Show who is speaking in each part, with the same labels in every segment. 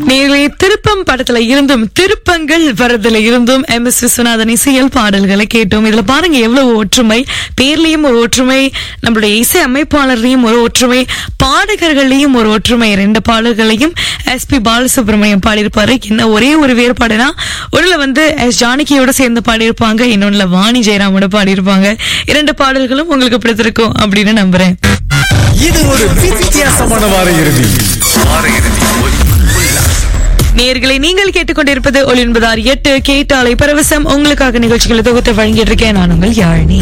Speaker 1: நேரே திருப்பம் படத்துல இருந்தும் திருப்பங்கள் வரதுல இருந்தும் எம் எஸ் விஸ்வநாதன் இசையல் பாடல்களை கேட்டோம் இதுல பாருங்க எவ்வளவு ஒற்றுமை பேர்லயும் ஒரு ஒற்றுமை நம்மளுடைய இசை அமைப்பாளர்லயும் ஒரு ஒற்றுமை பாடகர்களையும் ஒரு ஒற்றுமை ரெண்டு பாடல்களையும் எஸ் பி பாலசுப்ரமணியம் பாடியிருப்பாரு என்ன ஒரே ஒரு வேறுபாடுனா ஒண்ணுல வந்து எஸ் ஜானகியோட சேர்ந்து பாடியிருப்பாங்க இன்னொன்னுல வாணி ஜெயராமோட பாடியிருப்பாங்க இரண்டு பாடல்களும் உங்களுக்கு பிடித்திருக்கும் அப்படின்னு நம்புறேன்
Speaker 2: இது ஒரு வித்தியாசமான வார இறுதி
Speaker 1: நேர்களை நீங்கள் கேட்டுக்கொண்டிருப்பது ஒளின்பதார் எட்டு கேட்டாலை பரவசம் உங்களுக்காக நிகழ்ச்சிகளை தொகுத்து வழங்கிட்டு இருக்கேன் நான் உங்கள் யாழினி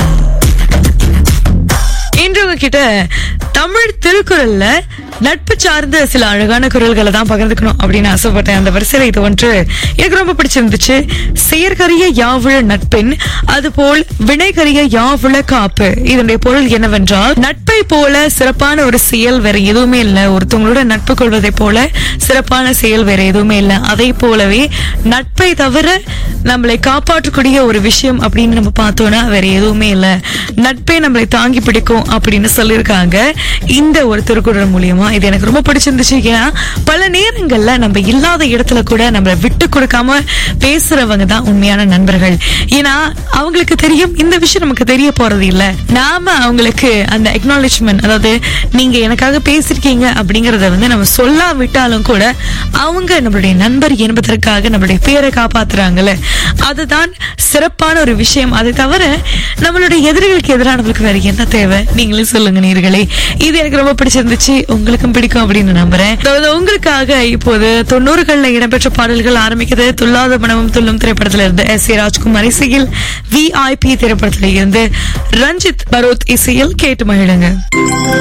Speaker 1: இன்று உங்ககிட்ட தமிழ் திருக்குறள்ல நட்பு சார்ந்த சில அழகான குரல்களை தான் பகிர்ந்துக்கணும் அப்படின்னு ஆசைப்பட்டேன் அந்த வரிசையில இது ஒன்று எனக்கு ரொம்ப பிடிச்சிருந்துச்சு செயற்கரிய யாவுள நட்பின் அதுபோல் வினைகரிய யாவுள காப்பு இதனுடைய பொருள் என்னவென்றால் நட்பை போல சிறப்பான ஒரு செயல் வேற எதுவுமே இல்லை ஒருத்தவங்களோட நட்பு கொள்வதை போல சிறப்பான செயல் வேற எதுவுமே இல்லை அதை போலவே நட்பை தவிர நம்மளை காப்பாற்றக்கூடிய ஒரு விஷயம் அப்படின்னு நம்ம பார்த்தோம்னா வேற எதுவுமே இல்லை நட்பே நம்மளை தாங்கி பிடிக்கும் அப்படின்னு சொல்லியிருக்காங்க இந்த ஒரு திருக்குறள் மூலியமா இது எனக்கு ரொம்ப பிடிச்சிருந்துச்சு ஏன்னா பல நேரங்கள்ல நம்ம இல்லாத இடத்துல கூட நம்மளை விட்டு கொடுக்காம பேசுறவங்க தான் உண்மையான நண்பர்கள் ஏன்னா அவங்களுக்கு தெரியும் இந்த விஷயம் நமக்கு தெரிய போறது இல்ல நாம அவங்களுக்கு அந்த அக்னாலேஜ்மெண்ட் அதாவது நீங்க எனக்காக பேசிருக்கீங்க அப்படிங்கறத வந்து நம்ம சொல்லாவிட்டாலும் கூட அவங்க நம்மளுடைய நண்பர் என்பதற்காக நம்மளுடைய பேரை காப்பாத்துறாங்கல்ல அதுதான் சிறப்பான ஒரு விஷயம் அதை தவிர நம்மளுடைய எதிரிகளுக்கு எதிரானவர்களுக்கு வேற என்ன தேவை நீங்களே சொல்லுங்க நீர்களே இது எனக்கு ரொம்ப பிடிச்சிருந்துச்சு உங்களுக்கும் பிடிக்கும் அப்படின்னு நம்புறேன் அதாவது உங்களுக்காக இப்போது தொண்ணூறுகள்ல இடம்பெற்ற பாடல்கள் ஆரம்பிக்கிறது துல்லாத மனமும் துள்ளும் திரைப்படத்துல இருந்து எஸ் ஏ ராஜ்குமார் இசையில் விஐபி திரைப்படத்துல இருந்து ரஞ்சித் பரோத் இசையில் கேட்டு மகிழுங்க